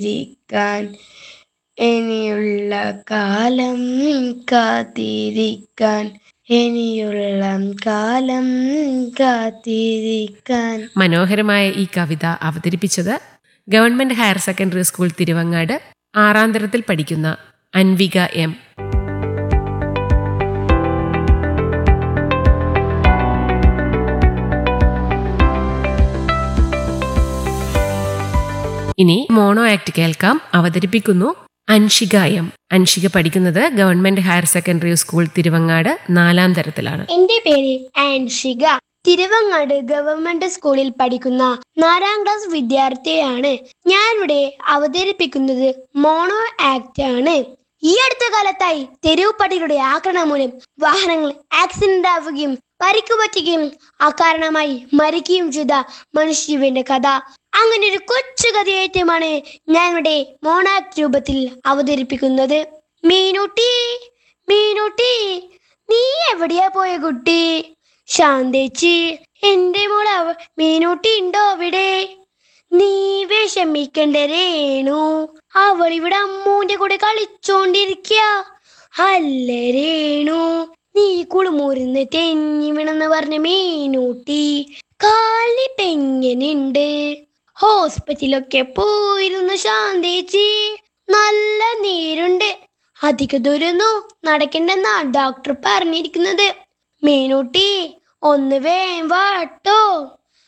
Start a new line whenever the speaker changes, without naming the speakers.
കാത്തിരിക്കാൻ ഇനിയുള്ള കാലം കാത്തിരിക്കാൻ ഇനിയുള്ള കാലം കാത്തിരിക്കാൻ
മനോഹരമായ ഈ കവിത അവതരിപ്പിച്ചത് government higher secondary school Thiruvangad ആറാം തരത്തിൽ പഠിക്കുന്ന അൻവിക എം ഇനി മോണോ ആക്ട് കേൾക്കാം അവതരിപ്പിക്കുന്നു അൻഷിക എം അൻഷിക പഠിക്കുന്നത് government higher secondary school Thiruvangad നാലാം തരത്തിലാണ്
എന്റെ പേര് ആൻഷിക തിരുവങ്ങാട് ഗവൺമെന്റ് സ്കൂളിൽ പഠിക്കുന്ന നാലാം ക്ലാസ് വിദ്യാർത്ഥിയാണ് ഞാനിവിടെ അവതരിപ്പിക്കുന്നത് മോണോ ആക്ട് ആണ് ഈ അടുത്ത കാലത്തായി തെരുവ് പട്ടികളുടെ ആക്രമണം മൂലം വാഹനങ്ങൾ ആക്സിഡന്റ് ആവുകയും പരിക്കു പറ്റുകയും അകാരണമായി മരിക്കുകയും ചെയ്ത മനുഷ്യന്റെ കഥ അങ്ങനെ ഒരു കൊച്ചു കഥയേറ്റമാണ് ഞാനിവിടെ മോണാക്ട് രൂപത്തിൽ അവതരിപ്പിക്കുന്നത് മീനുട്ടി മീനുട്ടി നീ എവിടെയാ പോയ കുട്ടി ശാന്തേച്ചി എന്റെ മോള് അവ- മീനൂട്ടി ഉണ്ടോ അവിടെ നീ വിഷമിക്കണ്ട രേണു അവൾ ഇവിടെ അമ്മൂന്റെ കൂടെ കളിച്ചോണ്ടിരിക്ക അല്ല രേണു നീ കുളിമുറിന്ന് തെന്നി വീണെന്ന് പറഞ്ഞ മീനൂട്ടി കാലിനിട്ട് എങ്ങനെയുണ്ട് ഹോസ്പിറ്റലൊക്കെ പോയിരുന്നു ശാന്തേച്ചി നല്ല നീരുണ്ട് അധിക ദൂരൊന്നും നടക്കണ്ടെന്നാ ഡോക്ടർ പറഞ്ഞിരിക്കുന്നത് മീനൂട്ടി ഒന്ന് വേം വാട്ടോ